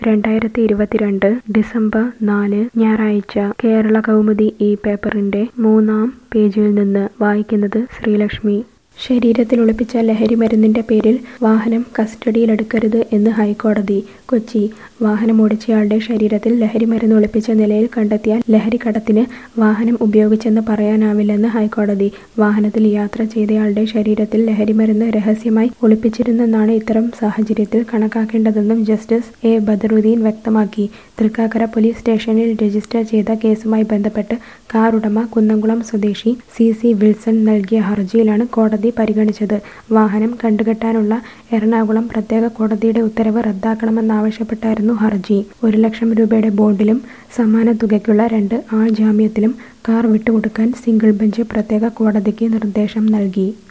രണ്ടായിരത്തി ഇരുപത്തിരണ്ട് ഡിസംബർ നാല് ഞായറാഴ്ച കേരള കൗമുദി ഈ പേപ്പറിന്റെ മൂന്നാം പേജിൽ നിന്ന് വായിക്കുന്നത് ശ്രീലക്ഷ്മി ശരീരത്തിൽ ഒളിപ്പിച്ച ലഹരി മരുന്നിന്റെ പേരിൽ വാഹനം കസ്റ്റഡിയിലെടുക്കരുത് എന്ന് ഹൈക്കോടതി കൊച്ചി വാഹനമോടിച്ചയാളുടെ ശരീരത്തിൽ ലഹരി മരുന്ന് ഒളിപ്പിച്ച നിലയിൽ കണ്ടെത്തിയാൽ ലഹരി കടത്തിന് വാഹനം ഉപയോഗിച്ചെന്ന് പറയാനാവില്ലെന്ന് ഹൈക്കോടതി വാഹനത്തിൽ യാത്ര ചെയ്തയാളുടെ ശരീരത്തിൽ ലഹരി മരുന്ന് രഹസ്യമായി ഒളിപ്പിച്ചിരുന്നെന്നാണ് ഇത്തരം സാഹചര്യത്തിൽ കണക്കാക്കേണ്ടതെന്നും ജസ്റ്റിസ് എ ബദറുദ്ദീൻ വ്യക്തമാക്കി തൃക്കാക്കര പോലീസ് സ്റ്റേഷനിൽ രജിസ്റ്റർ ചെയ്ത കേസുമായി ബന്ധപ്പെട്ട് കാർ ഉടമ കുന്നംകുളം സ്വദേശി സി സി വിൽസൺ നൽകിയ ഹർജിയിലാണ് കോടതി പരിഗണിച്ചത് വാഹനം കണ്ടുകെട്ടാനുള്ള എറണാകുളം പ്രത്യേക കോടതിയുടെ ഉത്തരവ് റദ്ദാക്കണമെന്നാവശ്യപ്പെട്ടായിരുന്നു ഹർജി ഒരു ലക്ഷം രൂപയുടെ ബോണ്ടിലും സമാന തുകയ്ക്കുള്ള രണ്ട് ആൾ ജാമ്യത്തിലും കാർ വിട്ടുകൊടുക്കാൻ സിംഗിൾ ബെഞ്ച് പ്രത്യേക കോടതിക്ക് നിർദ്ദേശം നൽകി